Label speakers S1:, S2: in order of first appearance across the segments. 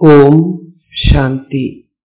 S1: ஓம் சாந்தி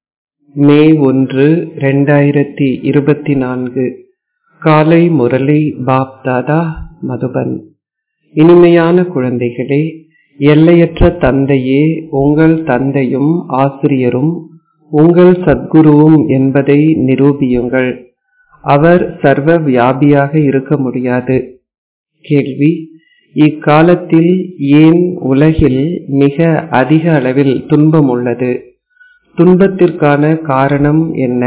S1: மே ஒன்று ரெண்டாயிரத்தி இருபத்தி நான்கு காலை முரளி பாப் தாதா மதுபன் இனிமையான குழந்தைகளே எல்லையற்ற தந்தையே உங்கள் தந்தையும் ஆசிரியரும் உங்கள் சத்குருவும் என்பதை நிரூபியுங்கள் அவர் சர்வ வியாபியாக இருக்க முடியாது கேள்வி இக்காலத்தில் ஏன் உலகில் மிக அதிக அளவில் துன்பம் உள்ளது துன்பத்திற்கான காரணம் என்ன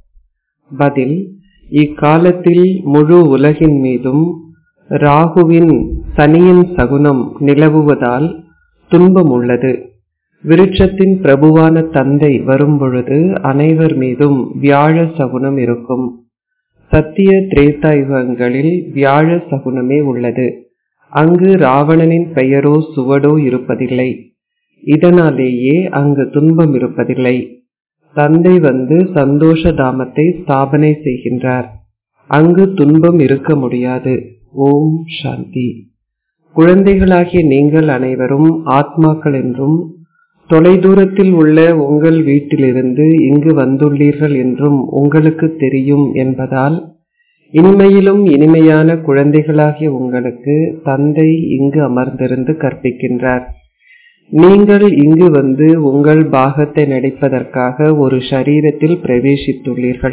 S1: பதில் இக்காலத்தில் முழு உலகின் மீதும் ராகுவின் சனியின் சகுனம் நிலவுவதால் துன்பம் உள்ளது விருட்சத்தின் பிரபுவான தந்தை வரும்பொழுது அனைவர் மீதும் வியாழ சகுனம் இருக்கும் சத்திய திரேதாயுகங்களில் வியாழ சகுனமே உள்ளது அங்கு ராவணனின் பெயரோ சுவடோ இருப்பதில்லை இதனாலேயே அங்கு துன்பம் இருப்பதில்லை தந்தை வந்து சந்தோஷ தாமத்தை ஸ்தாபனை செய்கின்றார் அங்கு துன்பம் இருக்க முடியாது ஓம் சாந்தி குழந்தைகளாகிய நீங்கள் அனைவரும் ஆத்மாக்கள் என்றும் தொலைதூரத்தில் உள்ள உங்கள் வீட்டிலிருந்து இங்கு வந்துள்ளீர்கள் என்றும் உங்களுக்கு தெரியும் என்பதால் இனிமையிலும் இனிமையான குழந்தைகளாகிய உங்களுக்கு தந்தை இங்கு அமர்ந்திருந்து கற்பிக்கின்றார் நீங்கள் இங்கு வந்து உங்கள் பாகத்தை நடிப்பதற்காக ஒரு ஷரீரத்தில் பிரவேசித்துள்ளீர்கள்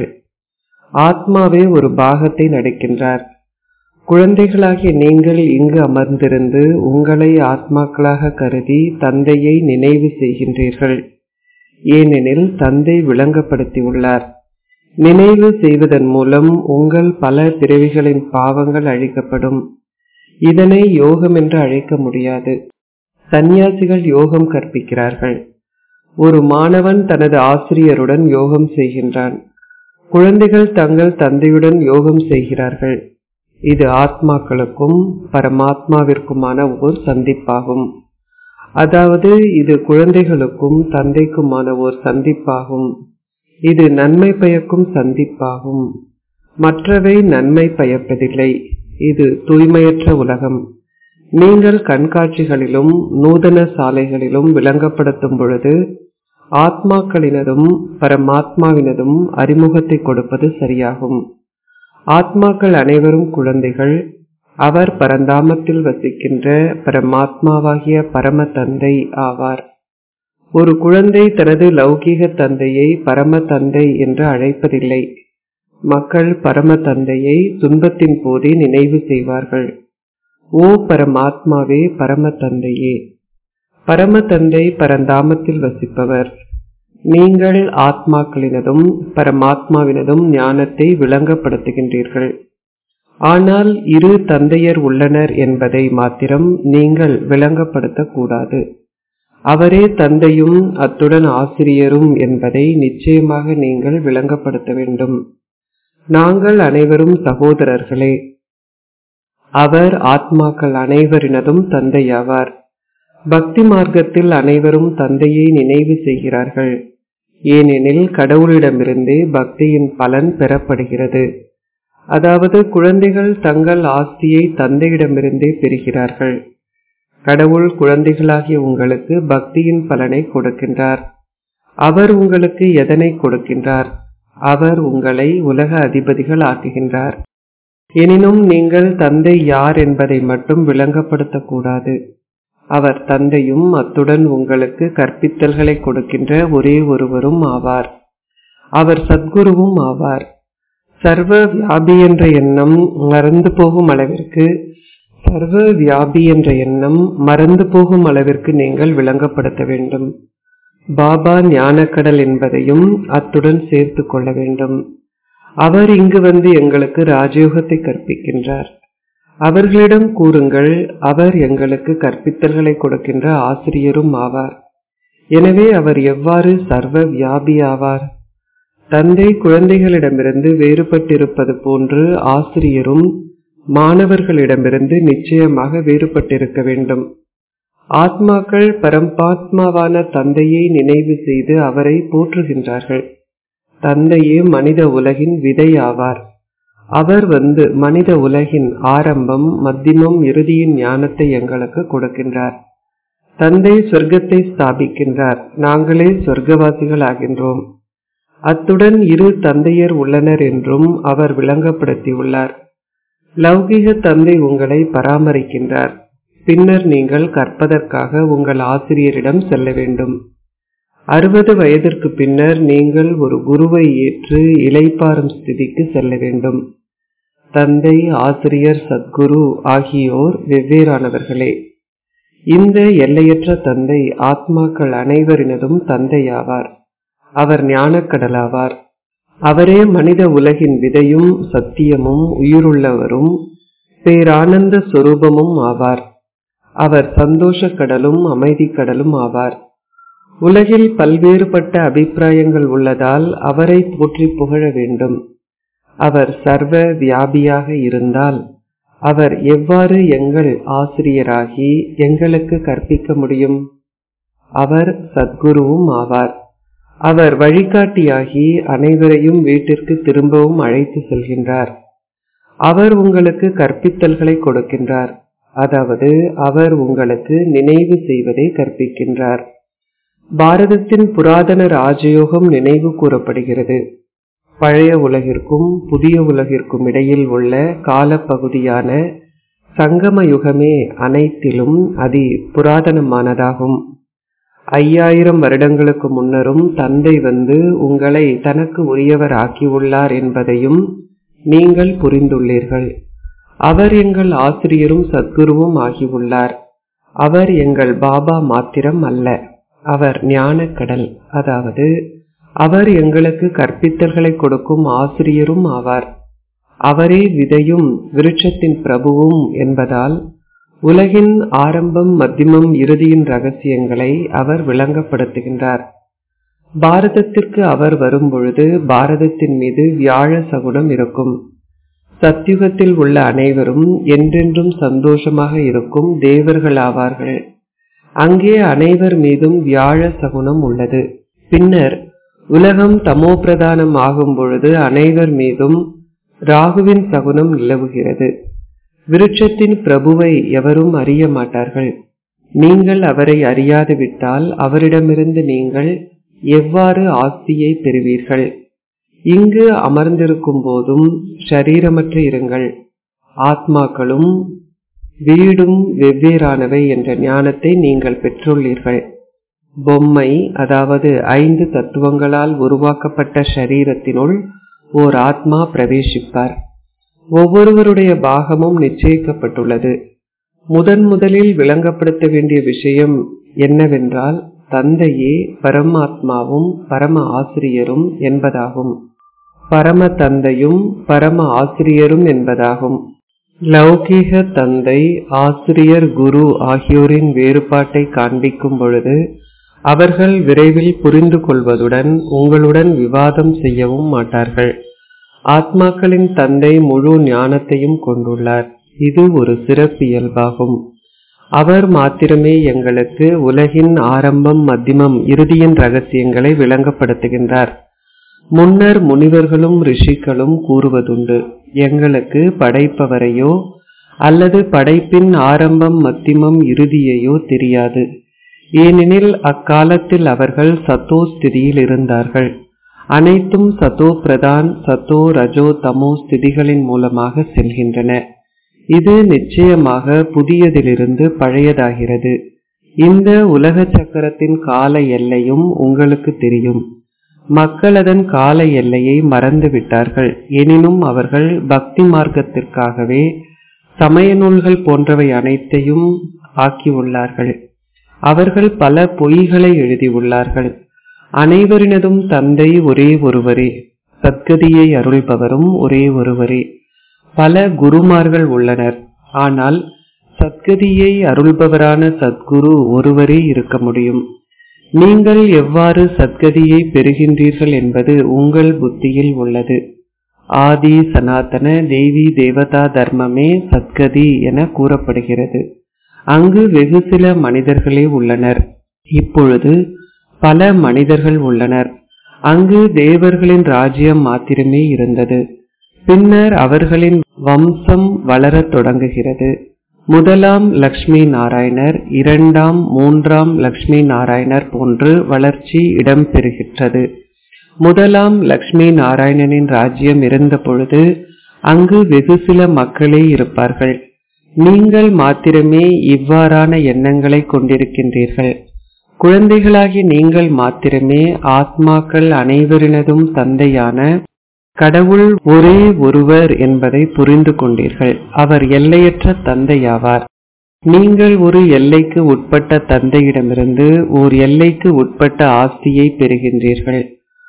S1: ஆத்மாவே ஒரு பாகத்தை நடிக்கின்றார் குழந்தைகளாகிய நீங்கள் இங்கு அமர்ந்திருந்து உங்களை ஆத்மாக்களாக கருதி தந்தையை நினைவு செய்கின்றீர்கள் ஏனெனில் தந்தை விளங்கப்படுத்தியுள்ளார் நினைவு செய்வதன் மூலம் உங்கள் பல பிறவிகளின் பாவங்கள் அழிக்கப்படும் இதனை யோகம் என்று அழைக்க முடியாது சந்நியாசிகள் யோகம் கற்பிக்கிறார்கள் ஒரு மாணவன் தனது ஆசிரியருடன் யோகம் செய்கின்றான் குழந்தைகள் தங்கள் தந்தையுடன் யோகம் செய்கிறார்கள் இது ஆத்மாக்களுக்கும் பரமாத்மாவிற்குமான ஓர் சந்திப்பாகும் அதாவது இது குழந்தைகளுக்கும் தந்தைக்குமான ஓர் சந்திப்பாகும் இது நன்மை பயக்கும் சந்திப்பாகும் மற்றவை நன்மை பயப்பதில்லை இது தூய்மையற்ற உலகம் நீங்கள் கண்காட்சிகளிலும் நூதன சாலைகளிலும் விளங்கப்படுத்தும் பொழுது ஆத்மாக்களினதும் பரமாத்மாவினதும் அறிமுகத்தை கொடுப்பது சரியாகும் ஆத்மாக்கள் அனைவரும் குழந்தைகள் அவர் பரந்தாமத்தில் வசிக்கின்ற பரமாத்மாவாகிய பரம தந்தை ஆவார் ஒரு குழந்தை தனது லௌகீக தந்தையை பரம தந்தை என்று அழைப்பதில்லை மக்கள் பரம தந்தையை துன்பத்தின் போதே நினைவு செய்வார்கள் ஓ பரமாத்மாவே பரம தந்தையே பரம தந்தை பரந்தாமத்தில் வசிப்பவர் நீங்கள் ஆத்மாக்களினதும் பரமாத்மாவினதும் ஞானத்தை விளங்கப்படுத்துகின்றீர்கள் ஆனால் இரு தந்தையர் உள்ளனர் என்பதை மாத்திரம் நீங்கள் விளங்கப்படுத்தக்கூடாது அவரே தந்தையும் அத்துடன் ஆசிரியரும் என்பதை நிச்சயமாக நீங்கள் விளங்கப்படுத்த வேண்டும் நாங்கள் அனைவரும் சகோதரர்களே அவர் ஆத்மாக்கள் அனைவரினதும் தந்தையாவார் பக்தி மார்க்கத்தில் அனைவரும் தந்தையை நினைவு செய்கிறார்கள் ஏனெனில் கடவுளிடமிருந்தே பக்தியின் பலன் பெறப்படுகிறது அதாவது குழந்தைகள் தங்கள் ஆஸ்தியை தந்தையிடமிருந்தே பெறுகிறார்கள் கடவுள் குழந்தைகளாகிய உங்களுக்கு பக்தியின் பலனை கொடுக்கின்றார் அவர் உங்களுக்கு எதனை கொடுக்கின்றார் அவர் உங்களை உலக அதிபதிகள் ஆக்குகின்றார் எனினும் நீங்கள் தந்தை யார் என்பதை மட்டும் விளங்கப்படுத்தக்கூடாது அவர் தந்தையும் அத்துடன் உங்களுக்கு கற்பித்தல்களை கொடுக்கின்ற ஒரே ஒருவரும் ஆவார் அவர் சத்குருவும் ஆவார் சர்வ வியாபி என்ற எண்ணம் மறந்து போகும் அளவிற்கு சர்வ வியாபி என்ற எண்ணம் மறந்து போகும் அளவிற்கு நீங்கள் விளங்கப்படுத்த வேண்டும் பாபா ஞானக்கடல் என்பதையும் அத்துடன் சேர்த்து கொள்ள வேண்டும் அவர் இங்கு வந்து எங்களுக்கு ராஜயோகத்தை கற்பிக்கின்றார் அவர்களிடம் கூறுங்கள் அவர் எங்களுக்கு கற்பித்தல்களை கொடுக்கின்ற ஆசிரியரும் ஆவார் எனவே அவர் எவ்வாறு சர்வ வியாபி ஆவார் தந்தை குழந்தைகளிடமிருந்து வேறுபட்டிருப்பது போன்று ஆசிரியரும் மாணவர்களிடமிருந்து நிச்சயமாக வேறுபட்டிருக்க வேண்டும் ஆத்மாக்கள் பரம்பாத்மாவான தந்தையை நினைவு செய்து அவரை போற்றுகின்றார்கள் தந்தையே மனித உலகின் விதை ஆவார் அவர் வந்து மனித உலகின் ஆரம்பம் மத்தியமம் இறுதியின் ஞானத்தை எங்களுக்கு கொடுக்கின்றார் தந்தை சொர்க்கத்தை ஸ்தாபிக்கின்றார் நாங்களே சொர்க்கவாசிகள் ஆகின்றோம் அத்துடன் இரு தந்தையர் உள்ளனர் என்றும் அவர் விளங்கப்படுத்தியுள்ளார் லௌகிக தந்தை உங்களை பராமரிக்கின்றார் பின்னர் நீங்கள் கற்பதற்காக உங்கள் ஆசிரியரிடம் செல்ல வேண்டும் அறுபது வயதிற்கு பின்னர் நீங்கள் ஒரு குருவை ஏற்று இலைப்பாறும் ஸ்திதிக்கு செல்ல வேண்டும் தந்தை ஆசிரியர் சத்குரு ஆகியோர் வெவ்வேறானவர்களே இந்த எல்லையற்ற தந்தை ஆத்மாக்கள் அனைவரினதும் தந்தையாவார் அவர் ஞானக்கடலாவார் அவரே மனித உலகின் விதையும் சத்தியமும் உயிருள்ளவரும் பேரானந்த சொரூபமும் ஆவார் அவர் சந்தோஷ கடலும் அமைதி கடலும் ஆவார் உலகில் பல்வேறுபட்ட அபிப்பிராயங்கள் உள்ளதால் அவரை போற்றி புகழ வேண்டும் அவர் சர்வ வியாபியாக இருந்தால் அவர் எவ்வாறு எங்கள் ஆசிரியராகி எங்களுக்கு கற்பிக்க முடியும் அவர் சத்குருவும் ஆவார் அவர் வழிகாட்டியாகி அனைவரையும் வீட்டிற்கு திரும்பவும் அழைத்து செல்கின்றார் அவர் உங்களுக்கு கற்பித்தல்களை கொடுக்கின்றார் அதாவது அவர் உங்களுக்கு நினைவு செய்வதை கற்பிக்கின்றார் பாரதத்தின் புராதன ராஜயோகம் நினைவு கூறப்படுகிறது பழைய உலகிற்கும் புதிய உலகிற்கும் இடையில் உள்ள காலப்பகுதியான சங்கம யுகமே அனைத்திலும் அதி புராதனமானதாகும் ஐயாயிரம் வருடங்களுக்கு முன்னரும் தந்தை வந்து உங்களை தனக்கு உரியவர் ஆக்கியுள்ளார் என்பதையும் நீங்கள் புரிந்துள்ளீர்கள் அவர் எங்கள் ஆசிரியரும் சத்குருவும் ஆகியுள்ளார் அவர் எங்கள் பாபா மாத்திரம் அல்ல அவர் ஞானக்கடல் அதாவது அவர் எங்களுக்கு கற்பித்தல்களை கொடுக்கும் ஆசிரியரும் ஆவார் அவரே விதையும் விருட்சத்தின் பிரபுவும் என்பதால் உலகின் ஆரம்பம் மத்தியமம் இறுதியின் ரகசியங்களை அவர் விளங்கப்படுத்துகின்றார் பாரதத்திற்கு அவர் வரும்பொழுது பாரதத்தின் மீது வியாழ சகுனம் இருக்கும் சத்யுகத்தில் உள்ள அனைவரும் என்றென்றும் சந்தோஷமாக இருக்கும் தேவர்கள் ஆவார்கள் அங்கே அனைவர் மீதும் வியாழ சகுனம் உள்ளது பின்னர் உலகம் தமோ பிரதானம் ஆகும் பொழுது அனைவர் மீதும் ராகுவின் சகுனம் நிலவுகிறது விருட்சத்தின் பிரபுவை எவரும் அறிய மாட்டார்கள் நீங்கள் அவரை அறியாது விட்டால் அவரிடமிருந்து நீங்கள் எவ்வாறு ஆஸ்தியை பெறுவீர்கள் இங்கு அமர்ந்திருக்கும் போதும் ஷரீரமற்ற இருங்கள் ஆத்மாக்களும் வீடும் வெவ்வேறானவை என்ற ஞானத்தை நீங்கள் பெற்றுள்ளீர்கள் பொம்மை அதாவது ஐந்து தத்துவங்களால் உருவாக்கப்பட்ட ஷரீரத்தினுள் ஓர் ஆத்மா பிரவேசிப்பார் ஒவ்வொருவருடைய பாகமும் நிச்சயிக்கப்பட்டுள்ளது முதன் முதலில் விளங்கப்படுத்த வேண்டிய விஷயம் என்னவென்றால் தந்தையே பரமாத்மாவும் பரம ஆசிரியரும் என்பதாகும் பரம தந்தையும் பரம ஆசிரியரும் என்பதாகும் லௌகீக தந்தை ஆசிரியர் குரு ஆகியோரின் வேறுபாட்டை காண்பிக்கும் பொழுது அவர்கள் விரைவில் புரிந்து கொள்வதுடன் உங்களுடன் விவாதம் செய்யவும் மாட்டார்கள் ஆத்மாக்களின் தந்தை முழு ஞானத்தையும் கொண்டுள்ளார் இது ஒரு சிறப்பியல்பாகும் அவர் மாத்திரமே எங்களுக்கு உலகின் ஆரம்பம் மத்தியமம் இறுதியின் ரகசியங்களை விளங்கப்படுத்துகின்றார் முன்னர் முனிவர்களும் ரிஷிகளும் கூறுவதுண்டு எங்களுக்கு படைப்பவரையோ அல்லது படைப்பின் ஆரம்பம் மத்தியமம் இறுதியையோ தெரியாது ஏனெனில் அக்காலத்தில் அவர்கள் சத்தோ ஸ்திதியில் இருந்தார்கள் அனைத்தும் சத்தோ பிரதான் சத்தோ ரஜோ தமோ ஸ்திதிகளின் மூலமாக செல்கின்றன இது நிச்சயமாக புதியதிலிருந்து பழையதாகிறது இந்த உலக சக்கரத்தின் கால எல்லையும் உங்களுக்கு தெரியும் மக்கள் அதன் கால எல்லையை மறந்து விட்டார்கள் எனினும் அவர்கள் பக்தி மார்க்கத்திற்காகவே சமய நூல்கள் போன்றவை அனைத்தையும் ஆக்கியுள்ளார்கள் அவர்கள் பல பொய்களை எழுதியுள்ளார்கள் அனைவரினதும் தந்தை ஒரே ஒருவரே சத்கதியை அருள்பவரும் ஒரே ஒருவரே பல குருமார்கள் உள்ளனர் ஆனால் சத்கதியை அருள்பவரான சத்குரு ஒருவரே இருக்க முடியும் நீங்கள் எவ்வாறு சத்கதியை பெறுகின்றீர்கள் என்பது உங்கள் புத்தியில் உள்ளது ஆதி சனாதன தேவி தேவதா தர்மமே சத்கதி என கூறப்படுகிறது அங்கு வெகு சில மனிதர்களே உள்ளனர் இப்பொழுது பல மனிதர்கள் உள்ளனர் அங்கு தேவர்களின் ராஜ்யம் மாத்திரமே இருந்தது பின்னர் அவர்களின் வம்சம் வளரத் தொடங்குகிறது முதலாம் லக்ஷ்மி நாராயணர் இரண்டாம் மூன்றாம் லக்ஷ்மி நாராயணர் போன்று வளர்ச்சி இடம்பெறுகின்றது முதலாம் லக்ஷ்மி நாராயணனின் ராஜ்யம் இருந்த பொழுது அங்கு வெகு சில மக்களே இருப்பார்கள் நீங்கள் மாத்திரமே இவ்வாறான எண்ணங்களை கொண்டிருக்கின்றீர்கள் குழந்தைகளாகி நீங்கள் மாத்திரமே ஆத்மாக்கள் அனைவரினதும் தந்தையான கடவுள் ஒரே ஒருவர் என்பதை புரிந்து கொண்டீர்கள் அவர் எல்லையற்ற தந்தையாவார் நீங்கள் ஒரு எல்லைக்கு உட்பட்ட தந்தையிடமிருந்து ஓர் எல்லைக்கு உட்பட்ட ஆஸ்தியை பெறுகின்றீர்கள்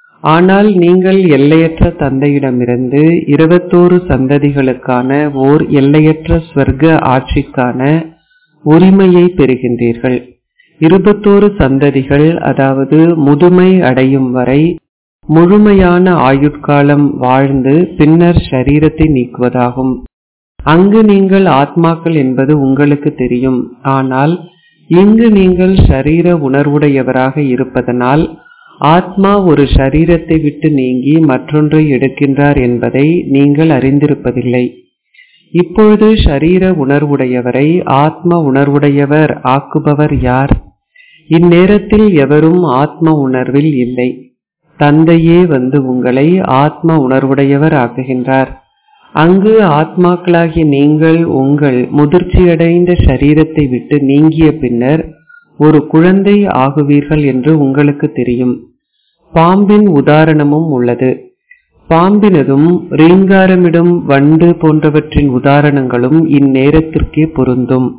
S1: ஆனால் நீங்கள் எல்லையற்ற தந்தையிடமிருந்து இருபத்தோரு சந்ததிகளுக்கான ஓர் எல்லையற்ற ஸ்வர்க்க ஆட்சிக்கான உரிமையை பெறுகின்றீர்கள் இருபத்தோரு சந்ததிகள் அதாவது முதுமை அடையும் வரை முழுமையான ஆயுட்காலம் வாழ்ந்து பின்னர் ஷரீரத்தை நீக்குவதாகும் அங்கு நீங்கள் ஆத்மாக்கள் என்பது உங்களுக்கு தெரியும் ஆனால் இங்கு நீங்கள் ஷரீர உணர்வுடையவராக இருப்பதனால் ஆத்மா ஒரு ஷரீரத்தை விட்டு நீங்கி மற்றொன்றை எடுக்கின்றார் என்பதை நீங்கள் அறிந்திருப்பதில்லை இப்பொழுது ஷரீர உணர்வுடையவரை ஆத்ம உணர்வுடையவர் ஆக்குபவர் யார் இந்நேரத்தில் எவரும் ஆத்ம உணர்வில் இல்லை தந்தையே வந்து உங்களை ஆத்ம உணர்வுடையவர் ஆக்குகின்றார் அங்கு ஆத்மாக்களாகி நீங்கள் உங்கள் முதிர்ச்சியடைந்த சரீரத்தை விட்டு நீங்கிய பின்னர் ஒரு குழந்தை ஆகுவீர்கள் என்று உங்களுக்கு தெரியும் பாம்பின் உதாரணமும் உள்ளது பாம்பினதும் ரீங்காரமிடும் வண்டு போன்றவற்றின் உதாரணங்களும் இந்நேரத்திற்கே பொருந்தும்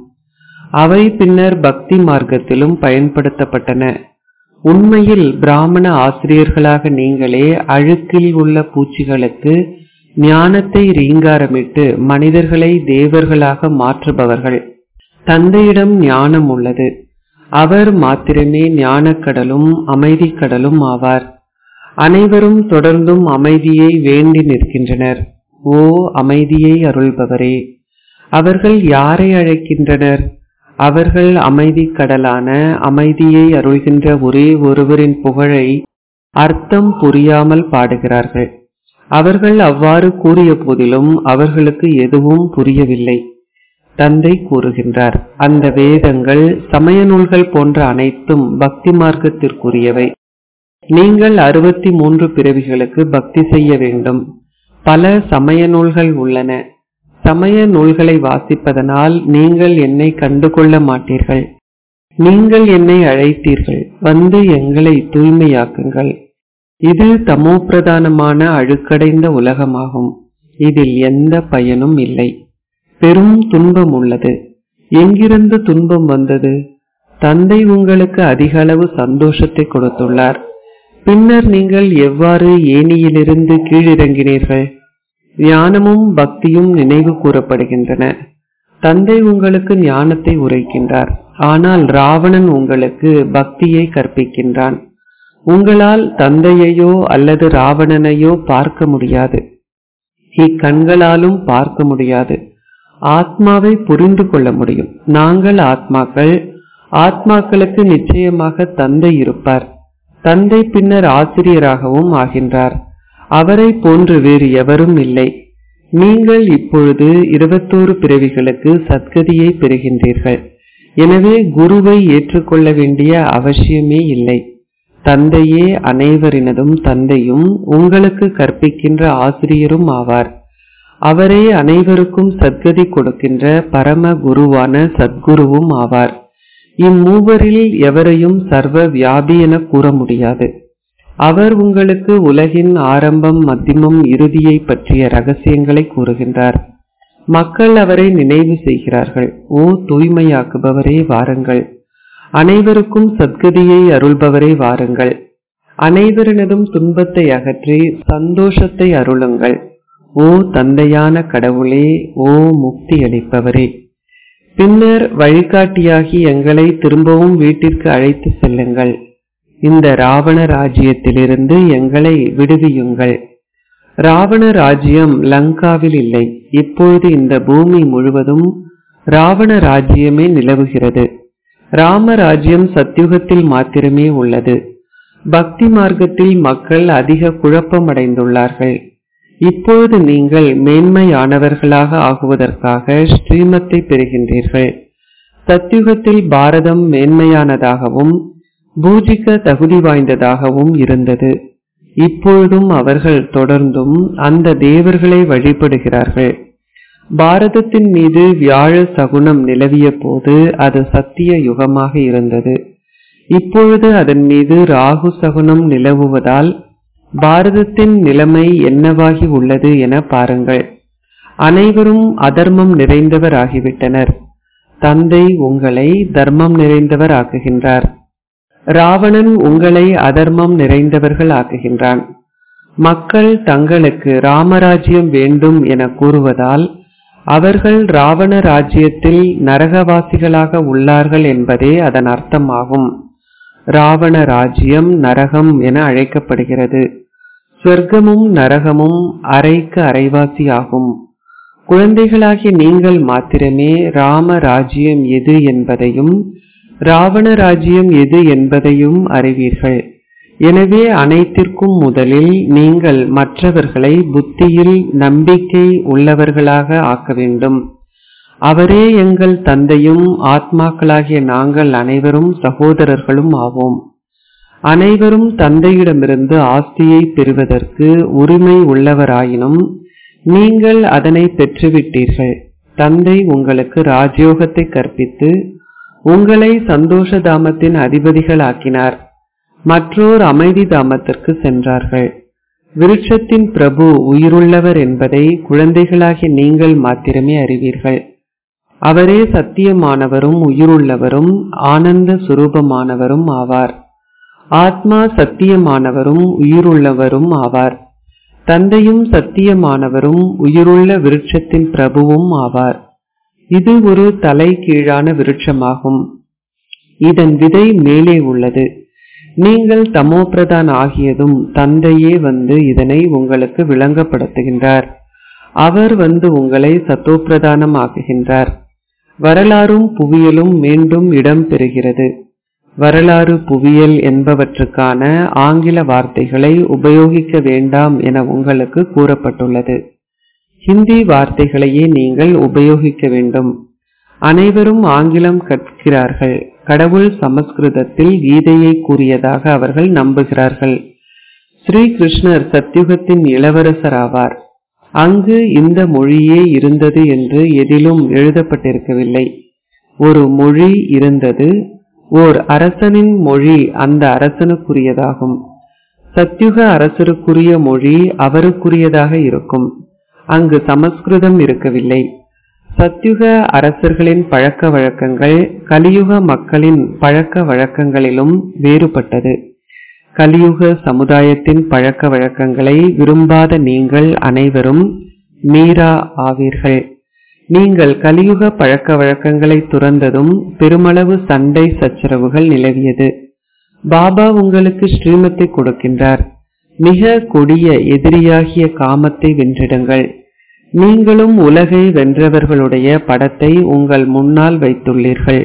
S1: அவை பின்னர் பக்தி மார்க்கத்திலும் பயன்படுத்தப்பட்டன உண்மையில் பிராமண ஆசிரியர்களாக நீங்களே அழுக்கில் உள்ள பூச்சிகளுக்கு ஞானத்தை ரீங்காரமிட்டு மனிதர்களை தேவர்களாக மாற்றுபவர்கள் தந்தையிடம் ஞானம் உள்ளது அவர் மாத்திரமே ஞானக்கடலும் அமைதிக்கடலும் ஆவார் அனைவரும் தொடர்ந்தும் அமைதியை வேண்டி நிற்கின்றனர் ஓ அமைதியை அருள்பவரே அவர்கள் யாரை அழைக்கின்றனர் அவர்கள் அமைதி கடலான அமைதியை அருள்கின்ற ஒரே ஒருவரின் புகழை அர்த்தம் புரியாமல் பாடுகிறார்கள் அவர்கள் அவ்வாறு கூறிய போதிலும் அவர்களுக்கு எதுவும் புரியவில்லை தந்தை கூறுகின்றார் அந்த வேதங்கள் சமய நூல்கள் போன்ற அனைத்தும் பக்தி மார்க்கத்திற்குரியவை நீங்கள் அறுபத்தி மூன்று பிறவிகளுக்கு பக்தி செய்ய வேண்டும் பல சமய நூல்கள் உள்ளன சமய நூல்களை வாசிப்பதனால் நீங்கள் என்னை கண்டுகொள்ள மாட்டீர்கள் நீங்கள் என்னை அழைத்தீர்கள் வந்து எங்களை தூய்மையாக்குங்கள் இது தமோ பிரதானமான அழுக்கடைந்த உலகமாகும் இதில் எந்த பயனும் இல்லை பெரும் துன்பம் உள்ளது எங்கிருந்து துன்பம் வந்தது தந்தை உங்களுக்கு அதிக அளவு சந்தோஷத்தை கொடுத்துள்ளார் பின்னர் நீங்கள் எவ்வாறு ஏனியிலிருந்து கீழிறங்கினீர்கள் ஞானமும் பக்தியும் நினைவு கூறப்படுகின்றன தந்தை உங்களுக்கு ஞானத்தை உரைக்கின்றார் ஆனால் ராவணன் உங்களுக்கு பக்தியை கற்பிக்கின்றான் உங்களால் தந்தையையோ அல்லது ராவணனையோ பார்க்க முடியாது இக்கண்களாலும் பார்க்க முடியாது ஆத்மாவை புரிந்து கொள்ள முடியும் நாங்கள் ஆத்மாக்கள் ஆத்மாக்களுக்கு நிச்சயமாக தந்தை இருப்பார் தந்தை பின்னர் ஆசிரியராகவும் ஆகின்றார் அவரை போன்று வேறு எவரும் இல்லை நீங்கள் இப்பொழுது இருபத்தோரு பிறவிகளுக்கு சத்கதியை பெறுகின்றீர்கள் எனவே குருவை ஏற்றுக்கொள்ள வேண்டிய அவசியமே இல்லை தந்தையே அனைவரினதும் தந்தையும் உங்களுக்கு கற்பிக்கின்ற ஆசிரியரும் ஆவார் அவரே அனைவருக்கும் சத்கதி கொடுக்கின்ற பரம குருவான சத்குருவும் ஆவார் இம்மூவரில் எவரையும் சர்வ வியாபி என கூற முடியாது அவர் உங்களுக்கு உலகின் ஆரம்பம் மத்தியமம் இறுதியை பற்றிய ரகசியங்களை கூறுகின்றார் மக்கள் அவரை நினைவு செய்கிறார்கள் ஓ தூய்மையாக்குபவரே வாருங்கள் அனைவருக்கும் சத்கதியை அருள்பவரே வாருங்கள் அனைவரினதும் துன்பத்தை அகற்றி சந்தோஷத்தை அருளுங்கள் ஓ தந்தையான கடவுளே ஓ முக்தி அளிப்பவரே பின்னர் வழிகாட்டியாகி எங்களை திரும்பவும் வீட்டிற்கு அழைத்து செல்லுங்கள் இந்த ராவண ராஜ்யத்திலிருந்து எங்களை விடுவியுங்கள் ராவண ராஜ்யம் லங்காவில் இல்லை இப்பொழுது இந்த பூமி முழுவதும் ராவண ராஜ்யமே நிலவுகிறது ராம ராஜ்யம் சத்யுகத்தில் மாத்திரமே உள்ளது பக்தி மார்க்கத்தில் மக்கள் அதிக குழப்பமடைந்துள்ளார்கள் இப்பொழுது நீங்கள் மேன்மையானவர்களாக ஆகுவதற்காக ஸ்ரீமத்தை பெறுகின்றீர்கள் சத்யுகத்தில் பாரதம் மேன்மையானதாகவும் பூஜிக்க தகுதி வாய்ந்ததாகவும் இருந்தது இப்பொழுதும் அவர்கள் தொடர்ந்தும் அந்த தேவர்களை வழிபடுகிறார்கள் பாரதத்தின் மீது வியாழ சகுனம் நிலவிய போது அது சத்திய யுகமாக இருந்தது இப்பொழுது அதன் மீது ராகு சகுனம் நிலவுவதால் பாரதத்தின் நிலைமை என்னவாகி உள்ளது என பாருங்கள் அனைவரும் அதர்மம் நிறைந்தவர் ஆகிவிட்டனர் தந்தை உங்களை தர்மம் நிறைந்தவர் ஆக்குகின்றார் ராவணன் உங்களை அதர்மம் நிறைந்தவர்கள் ஆக்குகின்றான் மக்கள் தங்களுக்கு ராமராஜ்யம் வேண்டும் என கூறுவதால் அவர்கள் ராவண ராஜ்யத்தில் நரகவாசிகளாக உள்ளார்கள் என்பதே அதன் அர்த்தமாகும் ராவண ராஜ்யம் நரகம் என அழைக்கப்படுகிறது சொர்க்கமும் நரகமும் அரைக்கு அரைவாசி ஆகும் குழந்தைகளாகிய நீங்கள் மாத்திரமே ராம ராஜ்யம் எது என்பதையும் ராவண ராஜ்யம் எது என்பதையும் அறிவீர்கள் எனவே அனைத்திற்கும் முதலில் நீங்கள் மற்றவர்களை புத்தியில் நம்பிக்கை உள்ளவர்களாக ஆக்க வேண்டும் அவரே எங்கள் தந்தையும் ஆத்மாக்களாகிய நாங்கள் அனைவரும் சகோதரர்களும் ஆவோம் அனைவரும் தந்தையிடமிருந்து ஆஸ்தியை பெறுவதற்கு உரிமை உள்ளவராயினும் நீங்கள் அதனை பெற்றுவிட்டீர்கள் தந்தை உங்களுக்கு ராஜயோகத்தை கற்பித்து உங்களை சந்தோஷ தாமத்தின் அதிபதிகள் ஆக்கினார் மற்றோர் அமைதி தாமத்திற்கு சென்றார்கள் விருட்சத்தின் பிரபு உயிருள்ளவர் என்பதை குழந்தைகளாகிய நீங்கள் மாத்திரமே அறிவீர்கள் அவரே சத்தியமானவரும் உயிருள்ளவரும் ஆனந்த சுரூபமானவரும் ஆவார் ஆத்மா சத்தியமானவரும் உயிருள்ளவரும் ஆவார் தந்தையும் சத்தியமானவரும் உயிருள்ள விருட்சத்தின் பிரபுவும் ஆவார் இது ஒரு தலை கீழான விருட்சமாகும் இதன் விதை மேலே உள்ளது நீங்கள் தமோபிரதான் ஆகியதும் தந்தையே வந்து இதனை உங்களுக்கு விளங்கப்படுத்துகின்றார் அவர் வந்து உங்களை சத்தோப்பிரதானம் ஆக்குகின்றார் வரலாறும் புவியலும் மீண்டும் இடம் பெறுகிறது வரலாறு புவியியல் என்பவற்றுக்கான ஆங்கில வார்த்தைகளை உபயோகிக்க வேண்டாம் என உங்களுக்கு கூறப்பட்டுள்ளது ஹிந்தி வார்த்தைகளையே நீங்கள் உபயோகிக்க வேண்டும் அனைவரும் ஆங்கிலம் கற்கிறார்கள் கடவுள் சமஸ்கிருதத்தில் கீதையை கூறியதாக அவர்கள் நம்புகிறார்கள் ஸ்ரீ கிருஷ்ணர் சத்யுகத்தின் இளவரசர் ஆவார் அங்கு இந்த மொழியே இருந்தது என்று எதிலும் எழுதப்பட்டிருக்கவில்லை ஒரு மொழி இருந்தது ஓர் அரசனின் மொழி அந்த அரசனுக்குரியதாகும் சத்யுக அரசருக்குரிய மொழி அவருக்குரியதாக இருக்கும் அங்கு சமஸ்கிருதம் இருக்கவில்லை சத்யுக அரசர்களின் பழக்க வழக்கங்கள் கலியுக மக்களின் பழக்க வழக்கங்களிலும் வேறுபட்டது கலியுக சமுதாயத்தின் பழக்க வழக்கங்களை விரும்பாத நீங்கள் அனைவரும் மீரா ஆவீர்கள் நீங்கள் கலியுக பழக்க வழக்கங்களை துறந்ததும் பெருமளவு சண்டை சச்சரவுகள் நிலவியது பாபா உங்களுக்கு ஸ்ரீமத்தை கொடுக்கின்றார் மிக கொடிய எதிரியாகிய காமத்தை வென்றிடுங்கள் நீங்களும் உலகை வென்றவர்களுடைய படத்தை உங்கள் முன்னால் வைத்துள்ளீர்கள்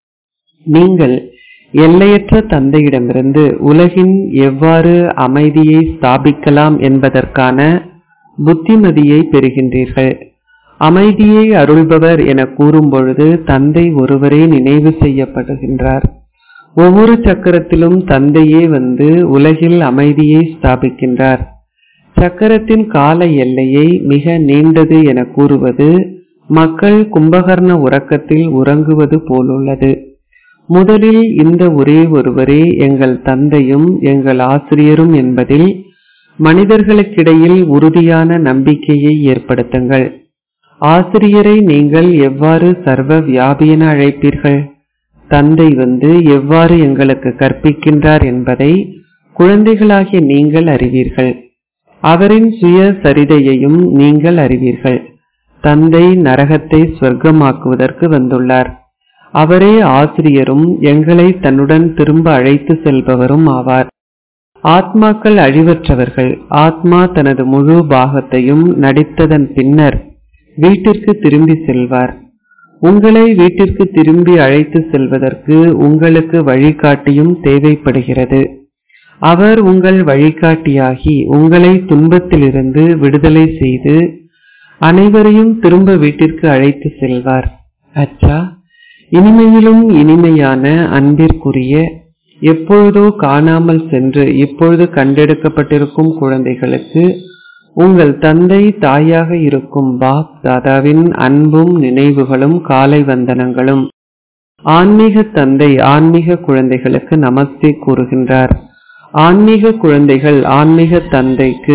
S1: நீங்கள் எல்லையற்ற தந்தையிடமிருந்து உலகின் எவ்வாறு அமைதியை ஸ்தாபிக்கலாம் என்பதற்கான புத்திமதியை பெறுகின்றீர்கள் அமைதியை அருள்பவர் என கூறும்பொழுது தந்தை ஒருவரே நினைவு செய்யப்படுகின்றார் ஒவ்வொரு சக்கரத்திலும் தந்தையே வந்து உலகில் அமைதியை ஸ்தாபிக்கின்றார் சக்கரத்தின் கால எல்லையை மிக நீண்டது என கூறுவது மக்கள் கும்பகர்ண உறக்கத்தில் உறங்குவது போலுள்ளது முதலில் இந்த ஒரே ஒருவரே எங்கள் தந்தையும் எங்கள் ஆசிரியரும் என்பதில் மனிதர்களுக்கிடையில் உறுதியான நம்பிக்கையை ஏற்படுத்துங்கள் ஆசிரியரை நீங்கள் எவ்வாறு சர்வ வியாபியென அழைப்பீர்கள் தந்தை வந்து எவ்வாறு எங்களுக்கு கற்பிக்கின்றார் என்பதை குழந்தைகளாகிய நீங்கள் அறிவீர்கள் அவரின் சுய சரிதையையும் நீங்கள் அறிவீர்கள் தந்தை நரகத்தை சொர்க்கமாக்குவதற்கு வந்துள்ளார் அவரே ஆசிரியரும் எங்களை தன்னுடன் திரும்ப அழைத்து செல்பவரும் ஆவார் ஆத்மாக்கள் அழிவற்றவர்கள் ஆத்மா தனது முழு பாகத்தையும் நடித்ததன் பின்னர் வீட்டிற்கு திரும்பி செல்வார் உங்களை வீட்டிற்கு திரும்பி அழைத்து செல்வதற்கு உங்களுக்கு வழிகாட்டியும் தேவைப்படுகிறது அவர் உங்கள் வழிகாட்டியாகி உங்களை துன்பத்திலிருந்து விடுதலை செய்து அனைவரையும் திரும்ப வீட்டிற்கு அழைத்து செல்வார் அச்சா இனிமையிலும் இனிமையான அன்பிற்குரிய எப்பொழுதோ காணாமல் சென்று இப்பொழுது கண்டெடுக்கப்பட்டிருக்கும் குழந்தைகளுக்கு உங்கள் தந்தை தாயாக இருக்கும் பாப் தாதாவின் அன்பும் நினைவுகளும் காலை வந்தனங்களும் ஆன்மீக தந்தை ஆன்மீக குழந்தைகளுக்கு நமஸ்தே கூறுகின்றார் ஆன்மீக குழந்தைகள் ஆன்மீக தந்தைக்கு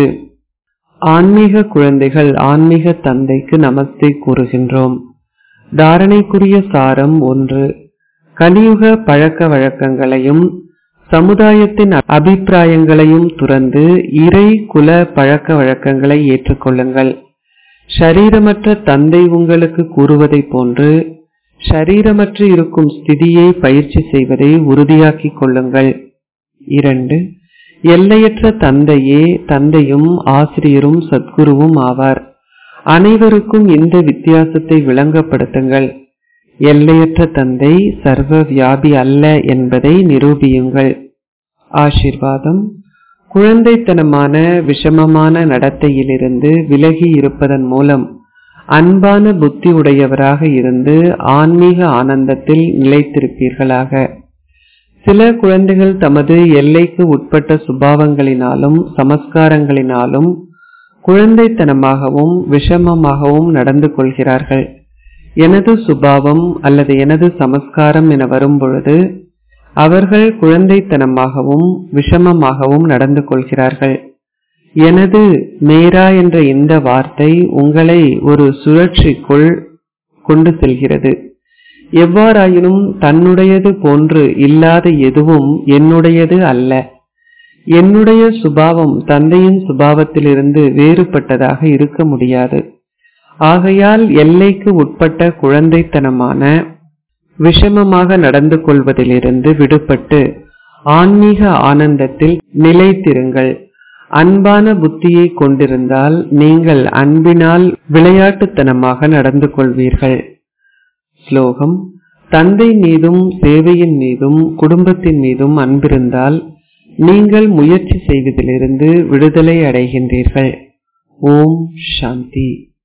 S1: ஆன்மீக குழந்தைகள் ஆன்மீக தந்தைக்கு நமஸ்தே கூறுகின்றோம் தாரணைக்குரிய சாரம் ஒன்று கலியுக பழக்க வழக்கங்களையும் சமுதாயத்தின் அபிப்பிராயங்களையும் துறந்து இறை குல பழக்க வழக்கங்களை ஏற்றுக்கொள்ளுங்கள் ஷரீரமற்ற தந்தை உங்களுக்கு கூறுவதை போன்று ஷரீரமற்று இருக்கும் ஸ்திதியை பயிற்சி செய்வதை உறுதியாக்கிக் கொள்ளுங்கள் இரண்டு எல்லையற்ற தந்தையே தந்தையும் ஆசிரியரும் சத்குருவும் ஆவார் அனைவருக்கும் இந்த வித்தியாசத்தை விளங்கப்படுத்துங்கள் எல்லையற்ற தந்தை சர்வ வியாபி அல்ல என்பதை நிரூபியுங்கள் ஆசிர்வாதம் குழந்தைத்தனமான விஷமமான நடத்தையிலிருந்து விலகி இருப்பதன் மூலம் அன்பான புத்தி உடையவராக இருந்து ஆன்மீக ஆனந்தத்தில் நிலைத்திருப்பீர்களாக சில குழந்தைகள் தமது எல்லைக்கு உட்பட்ட சுபாவங்களினாலும் சமஸ்காரங்களினாலும் குழந்தைத்தனமாகவும் விஷமமாகவும் நடந்து கொள்கிறார்கள் எனது சுபாவம் அல்லது எனது சமஸ்காரம் என வரும்பொழுது அவர்கள் குழந்தைத்தனமாகவும் விஷமமாகவும் நடந்து கொள்கிறார்கள் எனது மேரா என்ற இந்த வார்த்தை உங்களை ஒரு சுழற்சிக்குள் கொண்டு செல்கிறது எவ்வாறாயினும் தன்னுடையது போன்று இல்லாத எதுவும் என்னுடையது அல்ல என்னுடைய சுபாவம் தந்தையின் சுபாவத்திலிருந்து வேறுபட்டதாக இருக்க முடியாது ஆகையால் எல்லைக்கு உட்பட்ட குழந்தைத்தனமான விஷமமாக நடந்து கொள்வதிலிருந்து விடுபட்டு ஆன்மீக ஆனந்தத்தில் நிலைத்திருங்கள் அன்பான புத்தியை கொண்டிருந்தால் நீங்கள் அன்பினால் விளையாட்டுத்தனமாக நடந்து கொள்வீர்கள் ஸ்லோகம் தந்தை மீதும் சேவையின் மீதும் குடும்பத்தின் மீதும் அன்பிருந்தால் நீங்கள் முயற்சி செய்வதிலிருந்து விடுதலை அடைகின்றீர்கள் ஓம் சாந்தி